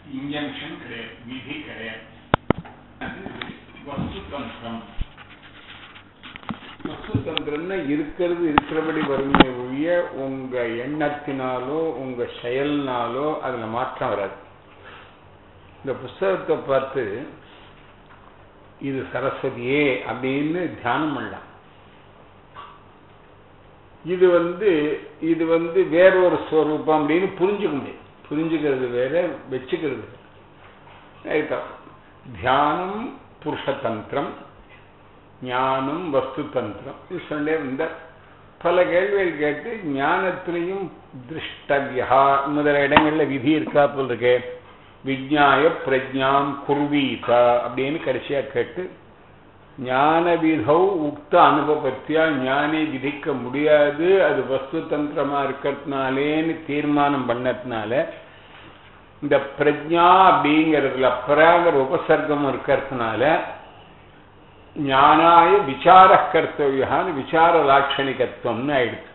Injunction கிடையாது விதி கிடையாது அது வஸ்து தந்திரம் வஸ்து தந்திரம்னா இருக்கிறது இருக்கிறபடி வருமே ஒழிய உங்க எண்ணத்தினாலோ உங்க செயல்னாலோ அதுல மாற்றம் வராது இந்த புஸ்தகத்தை பார்த்து இது சரஸ்வதியே அப்படின்னு தியானம் பண்ணலாம் இது வந்து இது வந்து வேற ஒரு ஸ்வரூபம் அப்படின்னு புரிஞ்சுக்க முடியும் புரிஞ்சுக்கிறது வேற வச்சுக்கிறது வேற. தியானம் புருஷதந்திரம் ஞானம் வஸ்து தந்திரம் இது சொல்லே வந்த பல கேள்விகள் கேட்டு ஞானத்திலையும் திருஷ்டவியா முதல இடங்கள்ல விதி இருக்கா போல் இருக்கு விஜ்ஞாய பிரஜாம் குர்வீத அப்படின்னு கடைசியா கேட்டு ஞான விதௌ உக்த அனுபவத்தியா ஞானி விதிக்க முடியாது அது வஸ்து தந்திரமா இருக்கிறதுனாலேன்னு தீர்மானம் பண்ணதுனால இந்த பிரஜா அப்படிங்கிறதுல பராகர உபசர்க்கம் இருக்கிறதுனால ஞானாய விசார கர்த்தவியான்னு விசார லாட்சணிகத்துவம்னு ஆயிடுச்சு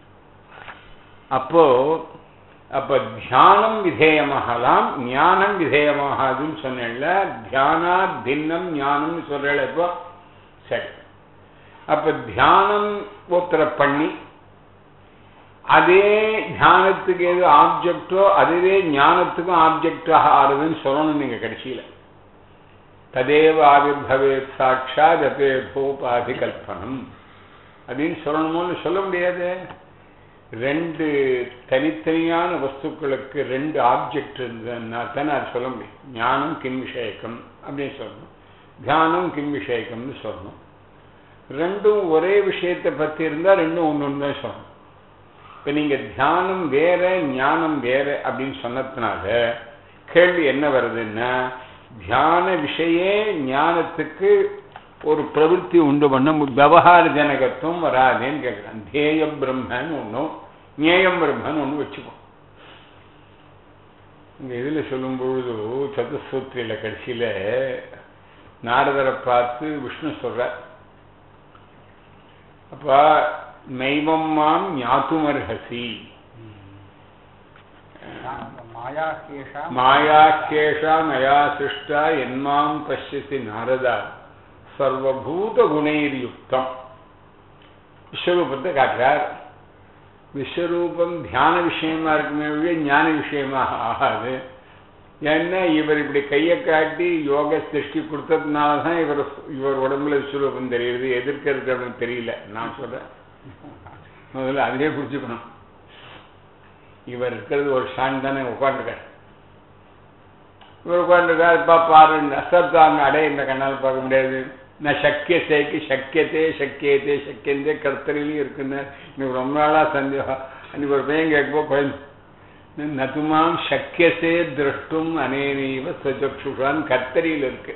அப்போ அப்ப தியானம் விதேயமாகலாம் ஞானம் விதேயமாகாதுன்னு சொன்னேன்ல தியானா பின்னம் ஞானம்னு சொல்றேன் இப்போ சரி அப்ப தியானம் ஒருத்தரை பண்ணி அதே தியானத்துக்கு எது ஆப்ஜெக்டோ அதுவே ஞானத்துக்கும் ஆப்ஜெக்டாக ஆறுதுன்னு சொல்லணும் நீங்க கடைசியில ததேவ ஆவிர்பவே சாட்சா ஜபேபோபாதி கல்பனம் அப்படின்னு சொல்லணுமோன்னு சொல்ல முடியாது ரெண்டு தனித்தனியான வஸ்துக்களுக்கு ரெண்டு ஆப்ஜெக்ட் இருந்ததுன்னா தானே அது சொல்ல முடியும் ஞானம் கிம் விஷயக்கம் அப்படின்னு சொல்லணும் தியானம் கிம் விஷயக்கம்னு சொல்லணும் ரெண்டும் ஒரே விஷயத்தை பற்றி இருந்தால் ரெண்டும் ஒன்று ஒன்று தான் சொல்லணும் இப்போ நீங்கள் தியானம் வேற ஞானம் வேற அப்படின்னு சொன்னதுனால கேள்வி என்ன வருதுன்னா தியான விஷயே ஞானத்துக்கு ஒரு பிரவೃತ್ತಿ உண்டு பண்ண விவகார ஜனகத்துவம் வராதேன்னு கேட்குறான் தேய பிரம்மன்னு ஒன்றும் ஞேயம் பிரம்மன்னு ஒன்று வச்சுக்கோ இந்த இதில் சொல்லும் பொழுது சதுசூத்திரியில் கடைசியில் நாரதரை பார்த்து விஷ்ணு சொல்றார் அப்பா நைவம் மாம் ஞாத்துமர்ஹசி மாயாஹேஷா மாயாக்கேஷா மயா சிருஷ்டா என்மாம் பசியசி நாரதா சர்வபூத குணைர்யுக்தம் விஸ்வரூபத்தை காட்டுறார் விஸ்வரூபம் தியான விஷயமா இருக்குமே ஒழிய ஞான விஷயமாக ஆகாது ஏன்னா இவர் இப்படி கையை காட்டி யோக திருஷ்டி கொடுத்ததுனால தான் இவர் இவர் உடம்புல விஸ்வரூபம் தெரியுது எதிர்க்க இருக்கிறவனுக்கு தெரியல நான் சொல்றேன் முதல்ல அதுவே புரிஞ்சுக்கணும் இவர் இருக்கிறது ஒரு ஷான் தானே உட்காந்துருக்கார் இவர் உட்காந்துருக்கார் இப்போ பாரு அசத்தாங்க அடே இந்த கண்ணால் பார்க்க முடியாது நான் சக்கியசேக்கு சக்கியத்தே சக்கியத்தே சக்கியந்தே கர்த்தரிலையும் இருக்குன்னு எனக்கு ரொம்ப நாளாக சந்தேகம் அன்னைக்கு ஒரு பையன் கேட்கப்போ குழந்தை நதுமாம் சக்கியசே திருஷ்டும் அனேனீவ சஜக்ஷுஷான் கர்த்தரியில் இருக்கு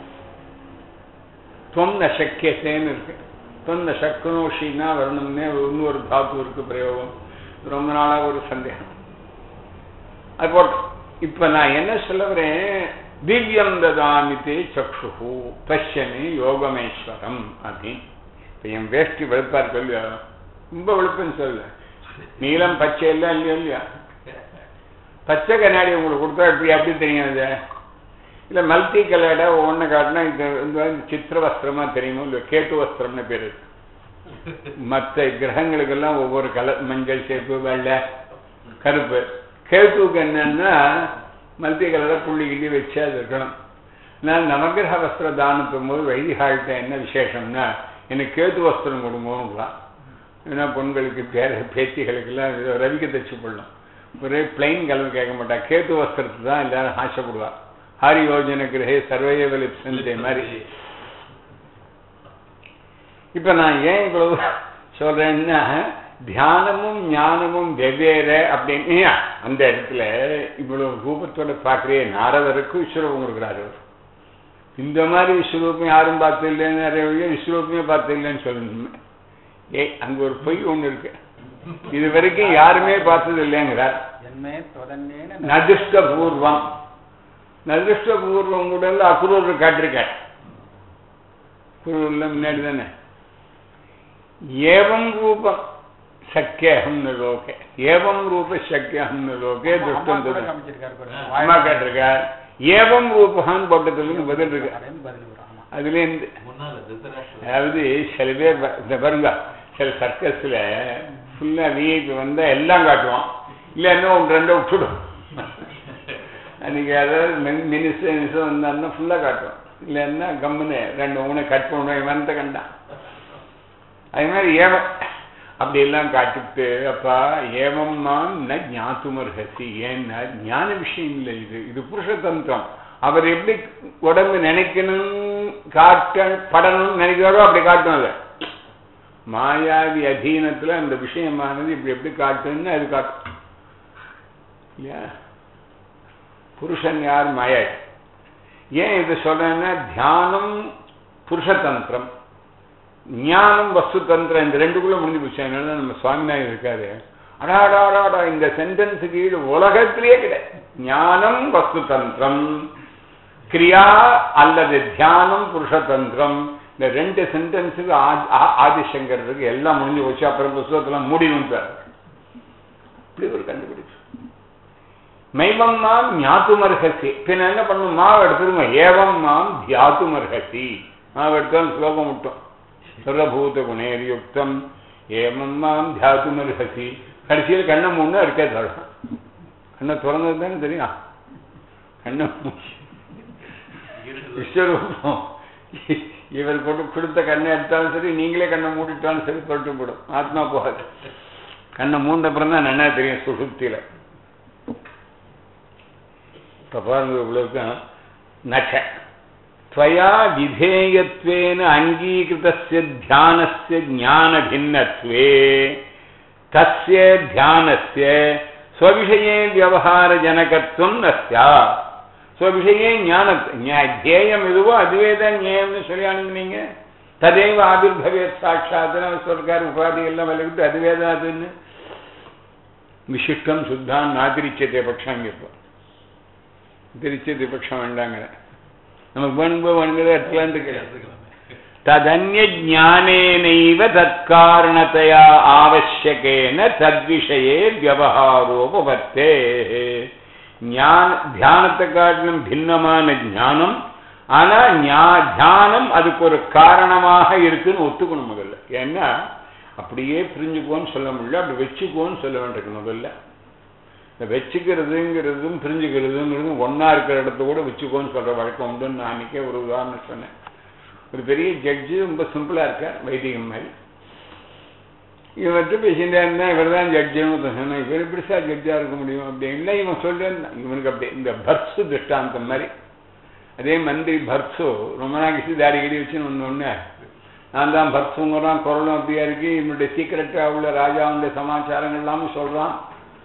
துவம் ந சக்கியசேன்னு இருக்கு துவம் ந சக்குனோஷின்னா வரணும்னே இன்னொரு தாத்து இருக்கு பிரயோகம் ரொம்ப நாளாக ஒரு சந்தேகம் அது போட்டோம் இப்ப நான் என்ன சொல்ல வரேன் திவ்யம் ததாமித்தே சக்ஷு பஷ்யனி யோகமேஸ்வரம் அப்படின்னு இப்ப என் வேஷ்டி வெளுப்பா இருக்கு இல்லையா ரொம்ப வெளுப்புன்னு சொல்ல நீலம் பச்சை எல்லாம் இல்லையா இல்லையா பச்சை கண்ணாடி உங்களுக்கு கொடுத்தா இப்படி அப்படி தெரியும் அது இல்ல மல்டி கலர்டா ஒண்ணு காட்டினா இந்த இந்த சித்திர வஸ்திரமா தெரியுமோ இல்ல கேட்டு வஸ்திரம்னு பேரு மற்ற கிரகங்களுக்கெல்லாம் ஒவ்வொரு கலர் மஞ்சள் சேப்பு வெள்ளை கருப்பு கேத்துவுக்கு என்னன்னா மல்டி கலரை புள்ளி கிள்ளி வச்சு அது இருக்கணும் நான் நவகிரக வஸ்திர தானத்தும் போது வைதிகால்கிட்ட என்ன விசேஷம்னா எனக்கு கேத்து வஸ்திரம் கொடுங்கோங்கலாம் ஏன்னா பொண்களுக்கு பேர பேத்திகளுக்கெல்லாம் ஏதோ ரவிக்க தச்சு போடலாம் ஒரே பிளைன் கலர் கேட்க மாட்டா கேத்து வஸ்திரத்தை தான் எல்லாரும் ஆசைப்படுவா ஹாரி யோஜன கிரகே சர்வைய வெளிப்சன்தே மாதிரி இப்ப நான் ஏன் இவ்வளவு சொல்றேன்னா தியானமும் ஞானமும் வெவ்வேறு அப்படின்னு அந்த இடத்துல இவ்வளவு ரூபத்தோட பார்க்கறே நாரதருக்கு விஸ்வரூபம் கொடுக்குறாரு இந்த மாதிரி விஸ்வரூபம் யாரும் பார்த்து இல்லைன்னு நிறைய விஸ்வரூபமே பார்த்து இல்லைன்னு சொல்லணும் ஏய் அங்க ஒரு பொய் ஒண்ணு இருக்கு இது வரைக்கும் யாருமே பார்த்தது இல்லைங்கிறார் ஜன்மே தொதன்னேன நதிஷ்ட பூர்வம் நதிஷ்ட பூர்வம் கூட அக்ரூர் காட்டிருக்கார் குரூர்ல முன்னாடி தானே ஏவம் ரூபம் சக்கியம் லோகே ஏவம் ரூப சக்கியம் லோகே அம்மா துஷ்டம் கூட துஷ்டம். காமிச்சிருக்காரு பாருங்க. அம்மா கேட்டிருக்கார் ஏவம் ரூபகான்னு போட்டதுக்கு பதில் இருக்கு அப்படின்னு பதில் வரும். ஆமா. அதுலேருந்து முன்னால திருத்தராஷ்டிரம் அதாவது சில பேர் ப- இந்த பாருங்க சில சர்க்கஸ்ல ஃபுல்லா விஐபி வந்தா எல்லாம் காட்டுவான் இல்லைன்னா ஒன்று ரெண்டை விட்டுடும் அன்னைக்கு அதாவது மினிஸ்டர் மினிஸ்டர் வந்தாருன்னா ஃபுல்லா காட்டுவான் இல்லைன்னா கம்முன்னு ரெண்டு மூணு கட் பண்ணுவேன் இவன்ட்ட கண்டான் அது மாதிரி ஏவம் அப்படி எல்லாம் காட்டிட்டு அப்பா ஏவம் நான் ந ஞாத்துமர்ஹசி ஏன்னா ஞான விஷயம் இல்லை இது இது புருஷதந்திரம் அவர் எப்படி உடம்பு நினைக்கணும் காட்ட படணும்னு நினைக்கிறாரோ அப்படி காட்டும் அதை மாயாவி அதீனத்துல அந்த விஷயமானது இப்படி எப்படி காட்டுன்னு அது காட்டும் இல்லையா புருஷன் யார் மாயா ஏன் இது சொல்றேன்னா தியானம் புருஷதந்திரம் ஞானம் வஸ்து தந்திரம் இந்த ரெண்டுக்குள்ள முடிஞ்சு போச்சு அதனால நம்ம சுவாமிநாயகர் இருக்காரு அடாடா அடாடா இந்த சென்டென்ஸுக்கு ஈடு உலகத்திலேயே கிடையாது ஞானம் வஸ்து தந்திரம் கிரியா அல்லது தியானம் புருஷதந்திரம் இந்த ரெண்டு சென்டென்ஸுக்கு ஆதிசங்கருக்கு எல்லாம் முடிஞ்சு போச்சு அப்புறம் புஸ்தகத்துல மூடினுட்டார் இப்படி ஒரு கண்டுபிடிச்சு மைவம் மாம் ஞாத்துமர்ஹசி பின்ன என்ன பண்ணும் மாவு எடுத்துருங்க ஏவம் மாம் தியாத்துமர்ஹசி மாவு எடுத்தாலும் ஸ்லோகம் விட்டோம் சர்வபூத குணேரியுக்தம் ஏமம் மாம் தியாத்துமர்ஹசி கடைசியில் கண்ணை மூணு இருக்கே தரம் கண்ணை திறந்தது தானே தெரியும் கண்ணை மூடி விஸ்வரூபம் இவர் கொண்டு கொடுத்த கண்ணை எடுத்தாலும் சரி நீங்களே கண்ணை மூடிட்டாலும் சரி தொட்டு போடும் ஆத்மா போகாது கண்ணை மூண்ட அப்புறம் தான் நல்லா தெரியும் சுசுப்தியில இப்ப பாருங்க இவ்வளவுக்கு நச்ச त्वया विधेयत्वेन अङ्गीकृतस्य ध्यानस्य ज्ञानभिन्नत्वे तस्य ध्यानस्य स्वविषये व्यवहारजनकत्वं न स्यात् स्वविषये ஞான ध्येயம் எதுவோ அதுவே தான் ஞேயம்னு சொல்லி அனுப்புனீங்க ததேவ ஆபிர்பவேத் சாட்சாத்னு சொல்றார் உபாதி எல்லாம் விலகிட்டு அதுவே தான் அதுன்னு விசிஷ்டம் சுத்தான் நாதிரிச்சத்தை பட்சம் இப்போ திருச்சத்தை பட்சம் வேண்டாங்க நமக்கு வேணும்போது வேணுங்கிறத எடுத்துக்கலான்னு கிடையாது ததன்ய ஜானேனைவ தற்காரணத்தையா ஆவசியகேன தத்விஷயே வியவஹாரோபவர்த்தே ஞான தியானத்தை காட்டிலும் பின்னமான ஞானம் ஆனா ஞா- தியானம் அதுக்கு ஒரு காரணமாக இருக்குன்னு ஒத்துக்கணும் முதல்ல ஏன்னா அப்படியே பிரிஞ்சுக்கோன்னு சொல்ல முடியல அப்படி வச்சுக்கோன்னு சொல்ல வேண்டியிருக்கு முதல்ல இந்த வச்சுக்கிறதுங்கிறதும் பிரிஞ்சுக்கிறதுங்கிறதும் ஒண்ணா இருக்கிற இடத்த கூட வச்சுக்கோன்னு சொல்ற வழக்கம் உண்டுன்னு நான் அன்னைக்கே ஒரு உதாரணம் சொன்னேன் ஒரு பெரிய ஜட்ஜு ரொம்ப சிம்பிளா இருக்கார் வைதிகம் மாதிரி இவர்கிட்ட பேசிட்டே இருந்தா இவர் தான் ஜட்ஜுன்னு சொன்னா இவர் எப்படி சார் ஜட்ஜா இருக்க முடியும் அப்படின்னு இவன் சொல்றேன் இவனுக்கு அப்படி இந்த பர்ஸு திருஷ்டாந்தம் மாதிரி அதே மந்திரி பர்ஸு ரொம்ப நாள் கழிச்சு தாடி கடி வச்சுன்னு ஒன்று ஒன்று நான் தான் பர்ஸுங்கிறான் குரலும் அப்படியா இருக்கு இவனுடைய சீக்கிரட்டா உள்ள ராஜாவுடைய சமாச்சாரங்கள் எல்லாமே சொல்றான்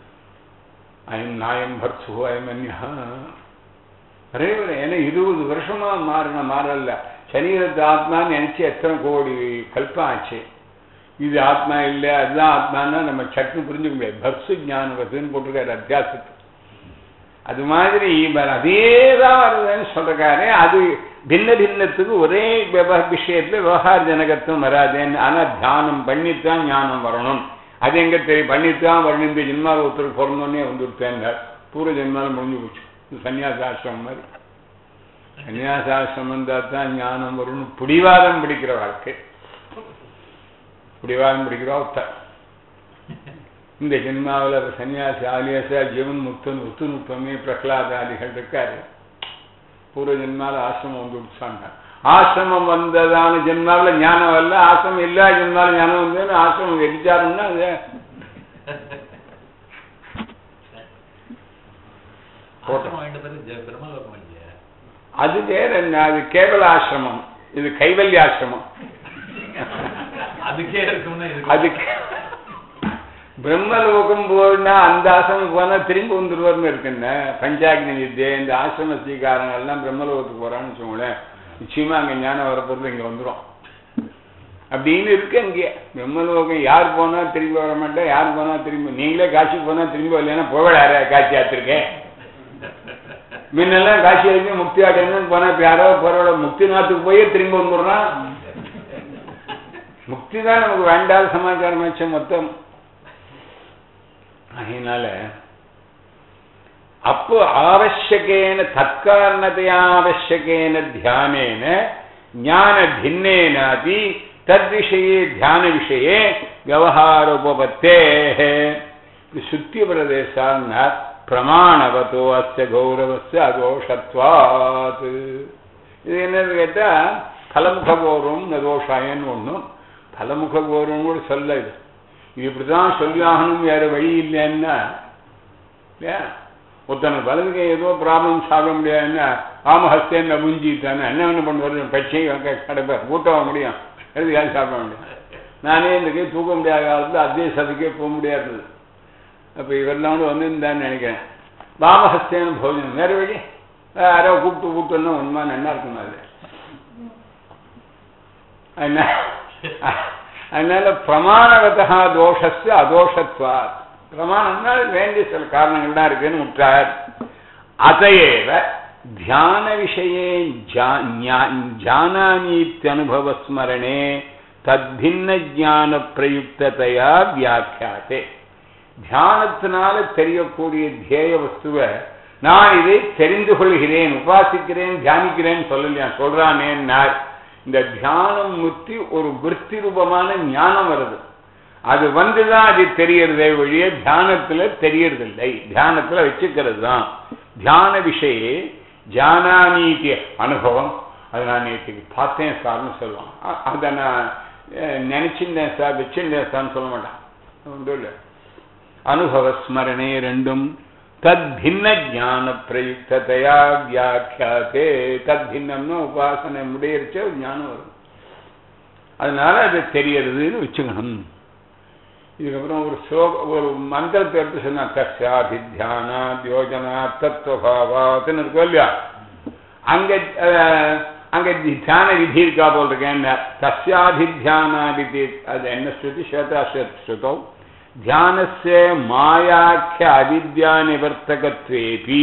அயம் நாயம் பர்சு அயம் அந்யா ஒரே ஒரு ஏன்னா இருபது வருஷமா மாறின மாறல சரீரத்து ஆத்மான்னு நினைச்சு எத்தனை கோடி கல்பம் ஆச்சு இது ஆத்மா இல்லை அதுதான் ஆத்மான்னா நம்ம சட்னு புரிஞ்சுக்க முடியாது பர்சு ஞானவத்துன்னு போட்டிருக்காரு அத்தியாசத்து அது மாதிரி இவர் அதே தான் வருதுன்னு சொல்றாரு அது பின்ன பின்னத்துக்கு ஒரே விவ- விஷயத்துல விவகார ஜனகத்துவம் வராதுன்னு ஆனா தியானம் பண்ணித்தான் ஞானம் வரணும் அது எங்க தெரியும் பண்ணித்தான் வரணும் இந்த ஜென்மாவில் ஒருத்தருக்கு பிறந்தோடனே வந்துருத்தேன்னார் பூர்வ ஜென்மாவில் முடிஞ்சு போச்சு இது சன்னியாசாசிரமம் மாதிரி சன்னியாசாசிரமம் இருந்தால் தான் ஞானம் வரும்னு பிடிவாதம் பிடிக்கிற வாழ்க்கை பிடிவாதம் பிடிக்கிற ஒருத்தர் இந்த ஜென்மாவில் சன்னியாசி ஆலியாசா ஜீவன் முக்தன் உத்து நுட்பமே பிரகலாதாதிகள் இருக்காரு பூர்வ ஜென்மால ஆசிரமம் வந்து விடுச்சாங்க ஆசிரமம் வந்ததான ஜென்மாவில் ஞானம் வரல ஆசிரமம் இல்லா ஜென்மால ஞானம் வந்ததுன்னு ஆசிரமம் எரிச்சாருன்னா அது ஆசிரமம் வாங்கிட்டு பிறகு பிரம்மலோகம் இல்லையா அது வேற என்ன அது கேவல ஆசிரமம் இது கைவல்ய ஆசிரமம் அதுக்கே இருக்கும்னா இதுக்கு அதுக்கு பிரம்மலோகம் போனா அந்த ஆசிரமம் போனா திரும்பி வந்துருவார்னு இருக்குன்னு பஞ்சாக்னி வித்யை இந்த ஆசிரம ஸ்ரீகாரங்க எல்லாம் பிரம்மலோகத்துக்கு போறான்னு வச்சுக்கோங்களேன் நிச்சயமா அங்க ஞானம் வரப்போறது இங்க வந்துரும் அப்படின்னு இருக்கு அங்கே பிரம்மலோகம் யார் போனா திரும்பி வர மாட்டா யார் போனா திரும்பி நீங்களே காட்சி போனா திரும்பி வரலைன்னா போகலாரு காட்சி ஆத்திருக்கேன் முன்னெல்லாம் காட்சி வரைக்கும் முக்தி அடையணும்னு போனா இப்ப யாரோ போறோட முக்தி நாத்துக்கு போய் திரும்பி வந்துடுறான் முக்தி தான் நமக்கு வேண்டாத சமாச்சாரம் ஆச்சு மொத்தம் அதனால அப்போ ஆவசியகேன தற்காரணத்தையா ஆவசியகேன தியானேன ஞான பின்னேனாபி தத்விஷயே தியான விஷயே விவகாரோபத்தே சுத்தி பிரதேசான்னா பிரமாணவத்தோ அஸ்ய கௌரவஸ்ய அதோஷத்வாத் இது என்னன்னு கேட்டா பலமுக கௌரவம் நதோஷாயன்னு ஒண்ணும் பலமுக கௌரவம் கூட சொல்ல இது இது இப்படிதான் சொல்லி ஆகணும் வேற வழி இல்லைன்னா இல்லையா ஒருத்தனுக்கு வலதுக்கு ஏதோ ப்ராப்ளம் சாப்பிட முடியாதுன்னா ஆமஹஸ்தேன் முஞ்சிட்டானே என்ன என்ன பண்ணுவாரு பச்சை கிடைப்பார் ஊட்டவ முடியும் எழுதியாவது சாப்பிட முடியும் நானே இந்த கை தூக்க முடியாத காலத்தில் அதே சதுக்கே போக முடியாது அப்போ இவரெல்லாம் வந்திருந்தான்னு நினைக்கிறேன் வாமஹஸ்தேன போஜனம் வேற வழி யாரோ கூப்பிட்டு கூப்பிட்டோன்னா உண்மை நல்லா இருக்கும் அது அதனால அதனால பிரமாணவதா தோஷஸ்து அதோஷத்வா பிரமாணம்னா வேண்டிய சில காரணங்கள் தான் இருக்குன்னு விட்டார் அதையேவ தியான விஷயே ஜானானீத்யனுபவ ஸ்மரணே தத்பின்ன ஜான பிரயுக்ததையா வியாக்கியாத்தே தியானத்தினால தெரியக்கூடிய தியேய வஸ்துவை நான் இதை தெரிந்து கொள்கிறேன் உபாசிக்கிறேன் தியானிக்கிறேன் சொல்லலையா சொல்றானேன்னார் இந்த தியானம் முத்தி ஒரு விற்பி ரூபமான ஞானம் வருது அது வந்துதான் அது தெரியறதே வழிய தியானத்துல தெரியறதில்லை தியானத்துல வச்சுக்கிறது தான் தியான விஷய ஜானானீத்திய அனுபவம் அதை நான் நேற்றுக்கு பார்த்தேன் சார்னு சொல்லுவான் அதை நான் நினைச்சிருந்தேன் சார் வச்சிருந்தேன் சார்னு சொல்ல மாட்டான் ஒன்றும் இல்லை அனுபவ ஸ்மரணே ரெண்டும் தத் பின்ன ஜான பிரயுக்ததையா வியாக்கியாத்தே தத் பின்னம்னு உபாசனை முடியறச்ச ஞானம் வரும் அதனால அது தெரியறதுன்னு வச்சுக்கணும் இதுக்கப்புறம் ஒரு ஸ்லோக ஒரு மந்திரத்தை எடுத்து சொன்னா தஸ்யாபித்தியானா யோஜனா தத்துவபாவாத்துன்னு இருக்கும் இல்லையா அங்க அங்க தியான விதி இருக்கா போல் இருக்கேன் தஸ்யாபித்தியானா விதி அது என்ன ஸ்ருதி ஸ்வேதா ஸ்ருதோ தியானஸ்ய மாயாக்கிய அவித்யா நிவர்த்தகத்வேபி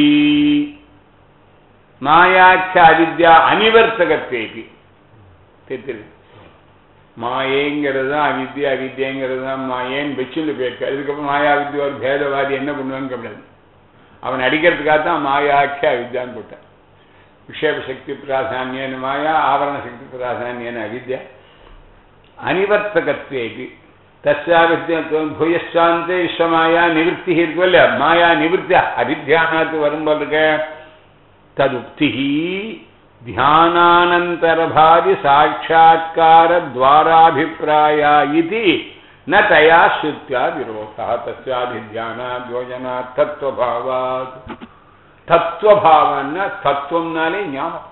மாயாக்கிய அவித்யா அனிவர்த்தகத்வேபி தெரியுது மாயேங்கிறது தான் அவித்யா அவித்யங்கிறது தான் மாயேன்னு வச்சுட்டு போயிருக்கு அதுக்கப்புறம் மாயா வித்யா ஒரு பேதவாதி என்ன பண்ணுவான்னு கிடையாது அவன் அடிக்கிறதுக்காக தான் மாயாக்கிய அவித்யான்னு போட்டான் விஷேப சக்தி பிராதானியன்னு மாயா ஆவரண சக்தி பிராதானியன்னு அவித்யா அனிவர்த்தகத்வேபி தஸ்யாவித்யா பூயசாந்தே விஸ்வமாயா நிவர்த்தி இருக்கும் இல்லையா மாயா நிவர்த்தி அவித்யானாத்து வரும்போது இருக்க ததுக்தி ध्यानानन्तरभावि साक्षात्कारद्वाराभिप्राया इति न तया श्रुत्या विरोधः तस्याभिध्यानात् योजनात् तत्त्वभावात् தத்துவபாவம்னா தத்துவம்னாலே ஞானம்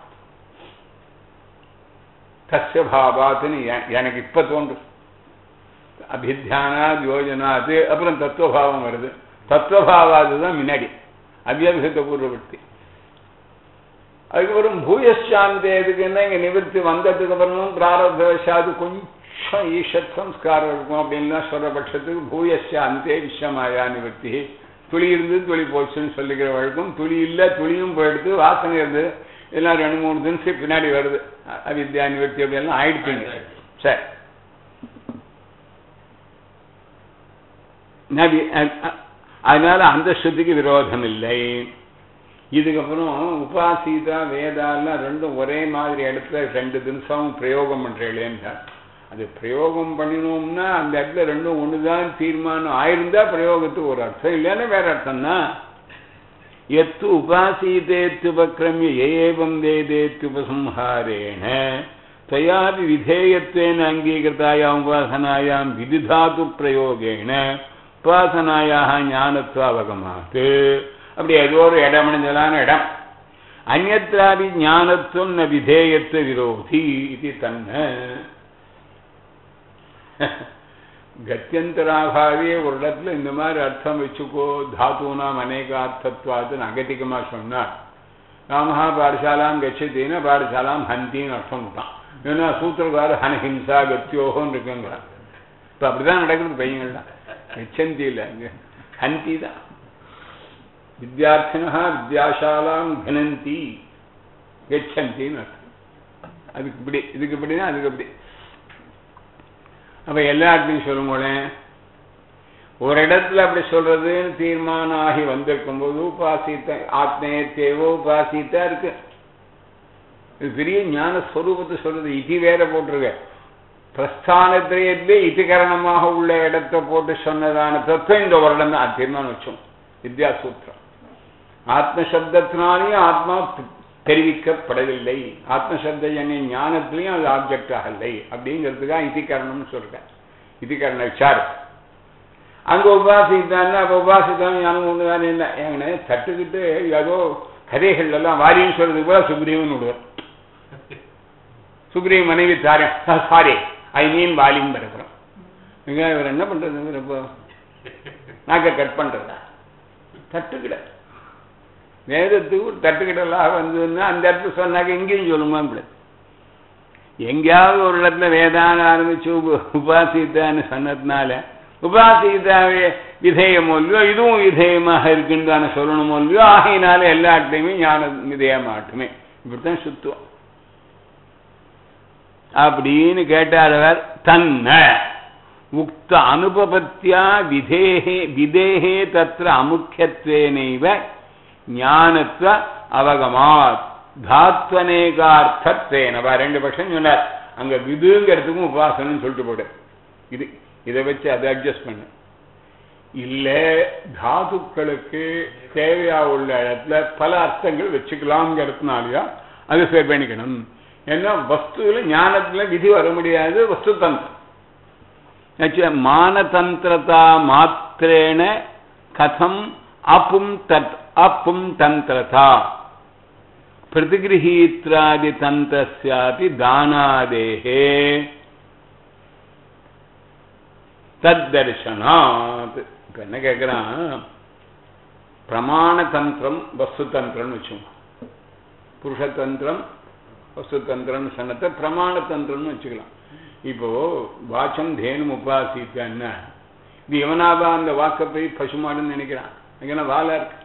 தஸ்ய பாவாத்துன்னு எனக்கு இப்ப தோன்று அபித்தியானா யோஜனாது அப்புறம் தத்துவபாவம் வருது தத்துவபாவாது தான் முன்னாடி அவ்யபித்த பூர்வபக்தி அதுக்கப்புறம் பூயசாந்தே எதுக்குன்னா இங்க நிவர்த்தி வந்ததுக்கு அப்புறமும் பிராரப்த வசாது கொஞ்சம் ஈஷத் சம்ஸ்காரம் இருக்கும் அப்படின்னு சொல்ற பட்சத்துக்கு பூயசாந்தே விஷமாயா நிவர்த்தி துளி இருந்து துளி போச்சுன்னு சொல்லிக்கிற வழக்கம் துளி இல்லை துளியும் போயிடுது வாசனை இருந்து எல்லாம் ரெண்டு மூணு தினசு பின்னாடி வருது அவித்யா நிவர்த்தி அப்படி எல்லாம் ஆயிடுச்சுங்க சரி அதனால அந்த ஸ்ருதிக்கு விரோதம் இல்லை இதுக்கப்புறம் உபாசிதா வேதாலாம் ரெண்டும் ஒரே மாதிரி இடத்துல ரெண்டு தினசம் பிரயோகம் பண்றேன் அது பிரயோகம் பண்ணினோம்னா அந்த இடத்துல ரெண்டும் ஒண்ணுதான் தீர்மானம் ஆயிருந்தா பிரயோகத்துக்கு ஒரு அர்த்தம் இல்லைன்னா வேற அர்த்தம் தான் எத்து உபாசீதேத்துபக்ரமிய ஏவம் வேதேத்துபசம்ஹாரேண தயாபி விதேயத்வேன அங்கீகிருதாயாம் உபாசனாயாம் விதிதாத்து பிரயோகேண உபாசனாயாக ஞானத்வாவகமாத்து அப்படி ஏதோ ஒரு இடம் அணிஞ்சதான இடம் அந்நத்திராபி ஞானத்துவம் ந விதேயத்துவ விரோதி இது தன்ன கத்தியந்தராகாவே ஒரு இடத்துல இந்த மாதிரி அர்த்தம் வச்சுக்கோ தாத்தூனாம் அநேக அர்த்தத்வாதுன்னு அகதிகமா சொன்னார் ராமஹா பாடசாலாம் கச்சத்தின்னா பாடசாலாம் ஹந்தின்னு அர்த்தம் விட்டான் ஏன்னா சூத்திரக்கார ஹனஹிம்சா கத்தியோகம்னு இருக்குங்கிறார் இப்போ அப்படிதான் நடக்குது பையங்கள்லாம் கச்சந்தி இல்லை அங்கே ஹந்தி தான் வித்யார்த்தினா வித்யாசாலாம் கனந்தி கச்சந்தின்னு அர்த்தம் அதுக்கு இப்படி இதுக்கு இப்படின்னா அதுக்கு இப்படி அப்ப எல்லா இடத்துலையும் சொல்லுங்களேன் ஒரு இடத்துல அப்படி சொல்றதுன்னு தீர்மானம் ஆகி வந்திருக்கும் போது உபாசித்த ஆத்மேத்தேவோ உபாசித்தா இருக்கு இது பெரிய ஞான ஸ்வரூபத்தை சொல்றது இதி வேற போட்டிருக்க பிரஸ்தானத்திலேயே இதிகரணமாக உள்ள இடத்தை போட்டு சொன்னதான தத்துவம் இந்த வருடம் தான் தீர்மானம் வச்சோம் வித்யாசூத்திரம் ஆத்மசப்தத்தினாலையும் ஆத்மா தெரிவிக்கப்படவில்லை ஆத்மசப்த ஜன்ய ஞானத்திலையும் அது ஆப்ஜெக்ட் ஆகலை அப்படிங்கிறதுக்காக இதிகரணம்னு சொல்றேன் இதிகரண விசாரம் அங்க உபாசித்தான்னா அப்ப உபாசித்தான் ஞானம் ஒன்று தானே இல்லை ஏங்கண்ணே தட்டுக்கிட்டு ஏதோ கதைகள் எல்லாம் வாரின்னு சொல்றதுக்கு கூட சுக்ரீவன் விடுவார் சுக்ரீவ் மனைவி தாரேன் சாரி ஐ மீன் வாலின்னு பிறக்கிறோம் இங்க இவர் என்ன பண்றது இவர் இப்போ நாக்க கட் பண்றதா தட்டுக்கிட வேதத்துக்கு ஒரு தட்டுக்கிடலாம் வந்ததுன்னா அந்த இடத்துல சொன்னாக்க இங்கேயும் சொல்லுமா இப்படி எங்கேயாவது ஒரு இடத்துல வேதான ஆரம்பிச்சு உப- உபாசித்தான்னு சொன்னதுனால உபாசித்தாவே விதேயமோ இல்லையோ இதுவும் விதேயமாக இருக்குன்னு தானே சொல்லணுமோ இல்லையோ ஆகையினால எல்லாத்தையுமே ஞான விதேயமாட்டுமே இப்படித்தான் சுத்துவோம் அப்படின்னு கேட்டார் அவர் தன்ன உக்த அனுபபத்தியா விதேகே விதேகே தத்திர அமுக்கியத்வேனைவ ஞானத்துவ அவகமாத் தாத்வனேகார்த்தத்வேனவா ரெண்டு பட்சம் சொன்னார் அங்க விதுங்கிறதுக்கும் உபாசனம் சொல்லிட்டு போடு இது இதை வச்சு அதை அட்ஜஸ்ட் பண்ணு இல்ல தாதுக்களுக்கு தேவையா உள்ள இடத்துல பல அர்த்தங்கள் வச்சுக்கலாம்ங்கிறதுனாலயா அது சரி பண்ணிக்கணும் ஏன்னா வஸ்துல ஞானத்துல விதி வர முடியாது வஸ்து தந்திரம் ஆச்சு, மானதந்திரதா மாத்திரேன கதம் அப்பும் தத் அப்பும் தந்திரதா பிரதிகிரகீத்ராதி தந்திரஸ்யாபி தானாதேகே தத்தர்ஷனாத் இப்ப என்ன கேட்கிறான் பிரமாண தந்திரம் வஸ்து தந்திரம்னு வச்சுக்கோங்க புருஷதந்திரம் வஸ்து தந்திரம்னு சொன்னதை பிரமாண தந்திரம்னு வச்சுக்கலாம் இப்போ வாச்சம் தேனும் உபாசித்தான்னா இது எவனாவா அந்த வாக்கை போய் பசுமாடுன்னு நினைக்கிறான் அங்கே வாழா இருக்கு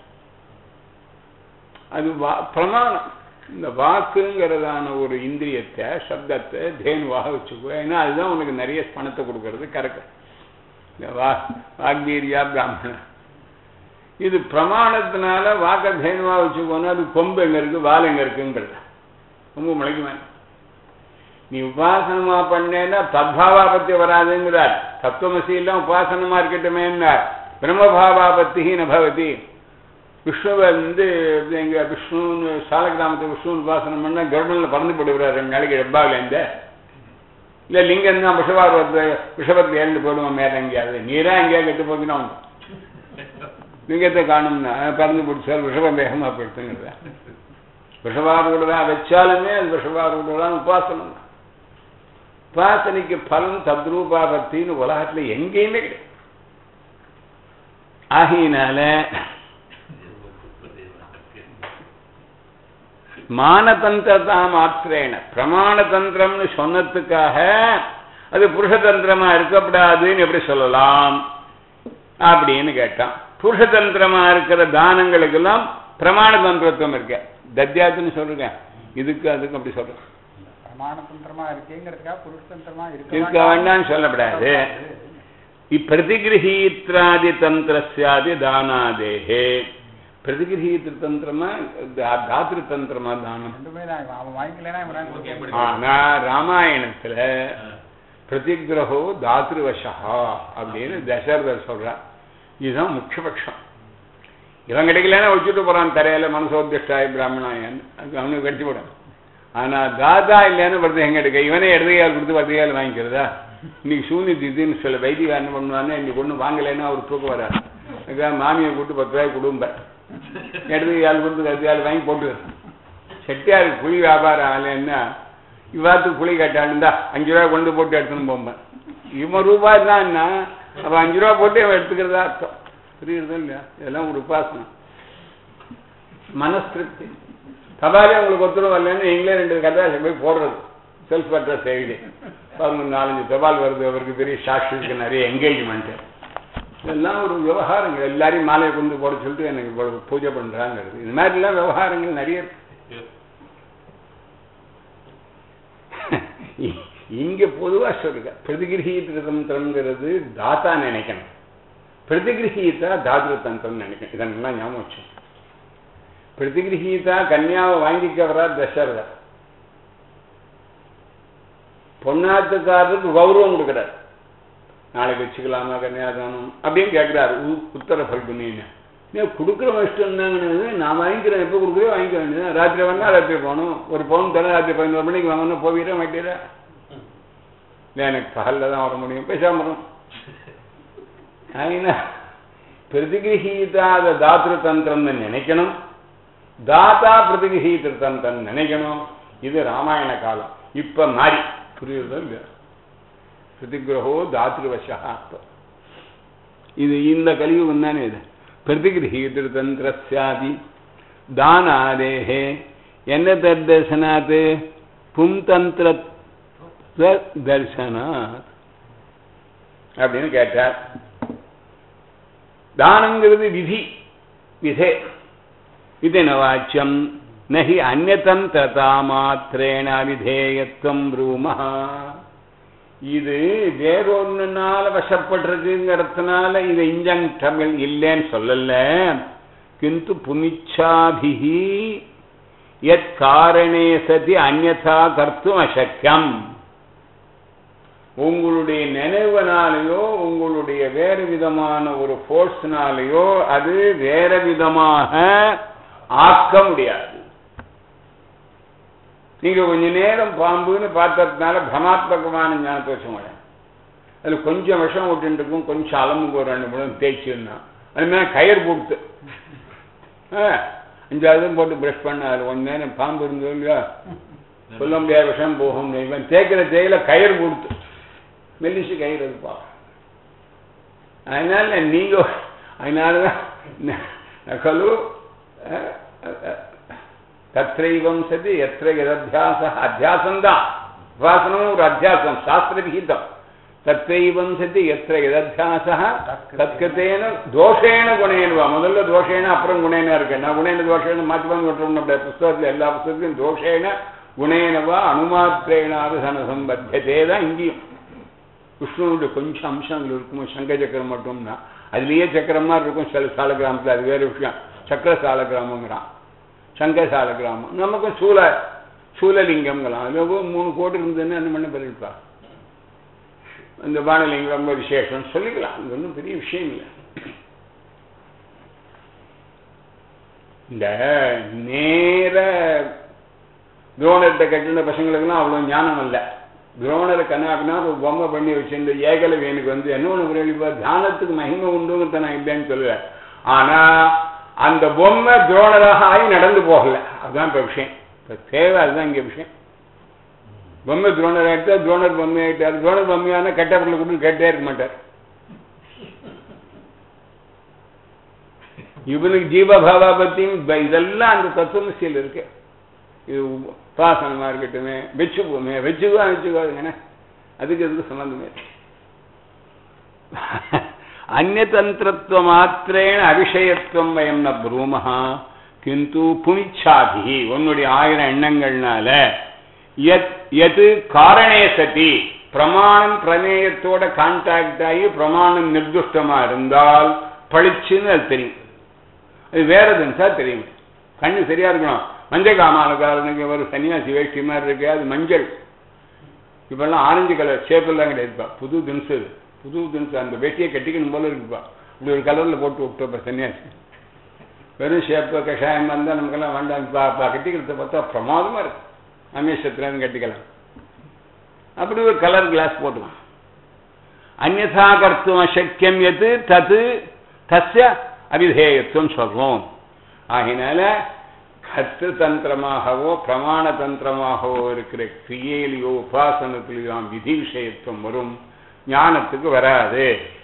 அது வா பிரமாணம் இந்த வாக்குங்கிறதான ஒரு இந்திரியத்தை சப்தத்தை தேனுவாக வச்சுக்கோ ஏன்னா அதுதான் உனக்கு நிறைய பணத்தை கொடுக்கறது கரெக்ட் இந்த வா வாக்வீரியா பிராமணன் இது பிரமாணத்தினால வாக்க தேனுவா வச்சுக்கோன்னா அது கொம்பு எங்க இருக்கு வால் எங்க இருக்குங்கிறது கொம்பு முளைக்குமே நீ உபாசனமா பண்ணேன்னா தத்பாவாபத்தி வராதுங்கிறார் தத்துவமசி எல்லாம் உபாசனமா இருக்கட்டுமேன்னார் பிரம்மபாவாபத்தி நபவதி விஷ்ணுவை வந்து எங்க விஷ்ணுன்னு சாலகிராமத்தை விஷ்ணுன்னு உபாசனம் பண்ணா கவர்மெண்ட்ல பறந்து போடுகிறார் ரெண்டு நாளைக்கு டப்பாவிலேருந்து இல்ல லிங்கம் தான் விஷபாரத்தை விஷபத்தில் ஏறிட்டு போடுவோம் மேல எங்கேயாவது நீரா எங்கேயா கெட்டு போச்சுன்னா உண்டு. லிங்கத்தை காணும்னா பறந்து போட்டு விஷபம் வேகமா போயிடுத்துங்கிறத விஷபாரூடா வச்சாலுமே அது விஷபாரூடான் உபாசனம் தான் உபாசனைக்கு பலன் தத்ரூபாபத்தின்னு உலகத்துல எங்கேயுமே கிடையாது ஆகையினால மானதந்திரதா மாத்திரேன பிரமாண தந்திரம்னு சொன்னதுக்காக அது புருஷதந்திரமா இருக்கக்கூடாதுன்னு எப்படி சொல்லலாம் அப்படின்னு கேட்டான் புருஷதந்திரமா இருக்கிற தானங்களுக்கெல்லாம் பிரமாண தந்திரத்துவம் இருக்கு தத்யாத்துன்னு சொல்றேன் இதுக்கு அதுக்கு அப்படி சொல்றேன் பிரமாணதந்திரமா இருக்கேங்கிறதுக்காக புருஷதந்திரமா இருக்க வேண்டாம்னு சொல்லப்படாது இப்பிரதிகிரகீத்ராதி தந்திரஸ்யாதி தானாதேகே பிரதிகிரகீத்திர தந்திரமா தா- தாத்ரு தந்திரமா தானம் ரெண்டுமே தான் அவன் வாங்கிக்கலன்னா இவன் ஓகே, எப்படி? ஆனா ராமாயணத்துல பிரதிகிரகோ தாத்ருவசா அப்படின்னு தசரதர் சொல்றார் இதுதான் முக்கியபட்சம் இவன் கிடைக்கலன்னா வச்சுட்டு போறான் தரையில மனசோத்திஷ்டாய் பிராமணாயன் அது அவனுக்கு கட்டி போடும் ஆனா தாதா இல்லைன்னு வருது எங்க எடுக்க இவனே இடதுகையால் கொடுத்து வலதுகையால் வாங்கிக்கிறதா இன்னைக்கு சூனி திதின்னு சொல்ல வைத்தியம் என்ன பண்ணுவான்னு இன்னைக்கு ஒண்ணு வாங்கலைன்னா அவர் தூக்கம் வராது அதுக்காக மாமியை கூட்டு பத்து ரூபாய் கொடும்ப இடதுகையால் கொடுத்து வலதுகையால் வாங்கி போட்டு செட்டியாருக்கு புளி வியாபாரம் ஆகலைன்னா இவாத்துக்கு புளி கேட்டான்டா அஞ்சு ரூபா கொண்டு போட்டு எடுத்துன்னு போம்பேன் இவன் ரூபாய் தான் என்ன அப்ப அஞ்சு ரூபா போட்டு இவன் எடுத்துக்கிறதா அர்த்தம் புரியுறதா இல்லையா இதெல்லாம் ஒரு உபாசனம் மனஸ் திருப்தி தபாலே உங்களுக்கு ஒத்துழைப்பு வரலன்னு நீங்களே ரெண்டு கதாசி போய் போடுறது செல்ஃப் அட்ரஸ் எழுதி பாருங்க நாலஞ்சு தபால் வருது அவருக்கு பெரிய சாட்சி இருக்கு நிறைய என்கேஜ்மெண்ட் இதெல்லாம் ஒரு விவகாரங்கள் எல்லாரையும் மாலையை கொண்டு போட சொல்லிட்டு எனக்கு இவ்வளவு பூஜை பண்றாங்கிறது இது மாதிரிலாம் விவகாரங்கள் நிறைய இருக்கு இங்க பொதுவா சொல்லுங்க பிரதிகிரகீத தந்திரம்ங்கிறது தாத்தா நினைக்கணும் பிரதிகிரகீதா தாத்ரு தந்திரம் நினைக்கிறேன் இதெல்லாம் ஞாபகம் வச்சு பிரதிகிரகீதா கன்யாவை வாங்கிக்க வரா தசரதர் பொன்னாத்துக்காரருக்கு கௌரவம் கொடுக்குறாரு நாளைக்கு வச்சுக்கலாமா கன்னியாதானம் அப்படின்னு கேட்குறாரு உத்தர பல்குனின்னு நீ கொடுக்குற இஷ்டம் தாங்கன்னு நான் வாங்கிக்கிறேன் எப்போ கொடுக்குறோ வாங்கிக்க வேண்டியது ராத்திரி வேணா ராத்திரி போகணும் ஒரு பவுன் தர ராத்திரி பதினோரு மணிக்கு வாங்கணும் போவீரா மாட்டீரா இல்லை எனக்கு பகலில் தான் வர முடியும் பேசாம வரும் ఆయన பிரதிகிரகீதாத தாத்ரு தந்திரம்னு நினைக்கணும் தாத்தா பிரதிகிரகீத தந்திரம் நினைக்கணும் இது ராமாயண காலம் இப்ப மாறி புரியுறதா இல்லையா பிரதிகிரகோ தாத்ருவசா இது இந்த கலியுகம் தானே இது பிரதிகிரகீத தந்திரஸ்யாதி தானாதேகே என்ன தர்தர்சனாத் பும்தந்திர தர்சனாத் அப்படின்னு கேட்டார் தானங்கிறது விதி விதே இதன வாச்சியம் நகி அந்நதந்திரதா மாத்திரேன விதேயத்துவம் ரூமஹா இது வேறொன்னுனால வசப்பட்டிருக்குங்கிறதுனால இது இஞ்சங் தமிழ் இல்லைன்னு சொல்லல கிந்து புனிச்சாபிஹி யத் காரணே சதி அந்நதா கர்த்தும் அசக்கியம் உங்களுடைய நினைவுனாலேயோ உங்களுடைய வேறு விதமான ஒரு ஃபோர்ஸ்னாலேயோ அது வேற விதமாக ஆக்க முடியாது நீங்க கொஞ்ச நேரம் பாம்புன்னு பார்த்ததுனால பிரமாத்மகமான ஞானத்தை வச்ச முடியாது அதுல கொஞ்சம் விஷம் விட்டுட்டு இருக்கும் கொஞ்சம் அலம்புக்கு ஒரு ரெண்டு மூணு தேய்ச்சிருந்தா அது மேலே கயிறு போட்டு அஞ்சாவது போட்டு ப்ரஷ் பண்ண அது கொஞ்ச நேரம் பாம்பு இருந்தது இல்லையா சொல்ல முடியாத விஷம் போகும் இவன் தேய்க்கிற தேயில கயிறு கொடுத்து மெல்லிசு கயிறு இருப்பா அதனால நீங்க அதனாலதான் நகலு தத்ரைவம் சதி எத்திர எதத்தியாச அத்தியாசம்தான் உபாசனமும் ஒரு அத்தியாசம் சாஸ்திர விகிதம் தத்ரைவம் சதி எத்திர எதத்தியாச தத்கத்தேன தோஷேன குணேனுவா முதல்ல தோஷேன அப்புறம் குணேனா இருக்கு நான் குணேன தோஷேன மாற்றி வந்து விட்டுறோம் நம்முடைய புஸ்தகத்தில் எல்லா புஸ்தகத்திலும் தோஷேன குணேனவா அனுமாத்திரேனாவது சனசம்பத்தியதே தான் இங்கேயும் விஷ்ணுவோட கொஞ்சம் அம்சங்கள் இருக்குமோ சங்க சக்கரம் மட்டும்னா அதுலேயே சக்கரம் மாதிரி இருக்கும் சில சால கிராமத்தில் அது வேறு விஷயம் சக்கர சால கிராமங்கிறான் சங்க சால கிராமம் நமக்கும் சூல சூலலிங்கம்ங்களாம் அது மூணு கோடி இருந்ததுன்னு என்ன பண்ண பண்ணிருப்பா இந்த வானலிங்கம் ரொம்ப விசேஷம் சொல்லிக்கலாம் இது ஒன்றும் பெரிய விஷயம் இல்லை இந்த நேர துரோணத்தை கட்டின பசங்களுக்கெல்லாம் அவ்வளோ ஞானம் இல்லை துரோணரை கண்ணாக்குனா ஒரு பொம்மை பண்ணி வச்சிருந்த ஏகலவேனுக்கு வந்து என்ன ஒன்று கேள்விப்பா தியானத்துக்கு மகிமை உண்டுங்கிறத நான் இல்லைன்னு சொல்லுவேன் ஆனா அந்த பொம்மை துரோணராக ஆகி நடந்து போகல அதுதான் இப்போ விஷயம் இப்போ தேவை அதுதான் இங்கே விஷயம் பொம்மை துரோணர் ஆகிட்டா துரோணர் பொம்மை ஆகிட்டார் துரோணர் பொம்மையான கெட்டவர்களை கூட கேட்டே இருக்க மாட்டார் இவனுக்கு ஜீவபாவா பத்தியும் இதெல்லாம் அந்த தத்துவமசியில் இருக்கு இது உபாசனமா இருக்கட்டுமே வச்சுக்குவோமே வச்சுக்கோ வச்சுக்கோங்க அதுக்கு எதுக்கு சம்பந்தமே அந்நதந்திரத்துவ மாத்திரேன அவிஷயத்துவம் வயம் ந ப்ரூமஹா கிந்து புனிச்சாதி உன்னுடைய ஆயிரம் எண்ணங்கள்னால எது காரணே சதி பிரமாணம் பிரமேயத்தோட கான்டாக்ட் ஆகி பிரமாணம் நிர்துஷ்டமா இருந்தால் பளிச்சுன்னு அது தெரியும் அது வேற சார் தெரியும் கண்ணு சரியா இருக்கணும் மஞ்சள் காமாலக்காரனுக்கு ஒரு சன்னியாசி வேஷ்டி மாதிரி இருக்கு அது மஞ்சள் இப்பெல்லாம் ஆரஞ்சு கலர் ஷேப்பெல்லாம் கிடையாதுப்பா புது தினசு இது புது தினசு அந்த வேட்டியை கட்டிக்கணும் போல இருக்குப்பா இப்படி ஒரு கலரில் போட்டு விட்டோப்பா சன்னியாசி வெறும் ஷேப்பு கஷாயம் இருந்தால் நமக்கெல்லாம் வேண்டாம் கட்டிக்கிறத பார்த்தா பிரமாதமாக இருக்கு அமேஷத்துலேருந்து கட்டிக்கலாம் அப்படி ஒரு கலர் கிளாஸ் போட்டுக்கலாம் அந்நா கர்த்துவம் அசக்கியம் எது தது தஸ்ய அபிதேயத்துவம் சொல்றோம் ஆகினால கத்து தந்திரமாகவோ பிரமாண தந்திரமாகவோ இருக்கிற கிரியையிலையோ உபாசனத்திலேயோ விதி விஷயத்துவம் வரும் ஞானத்துக்கு வராது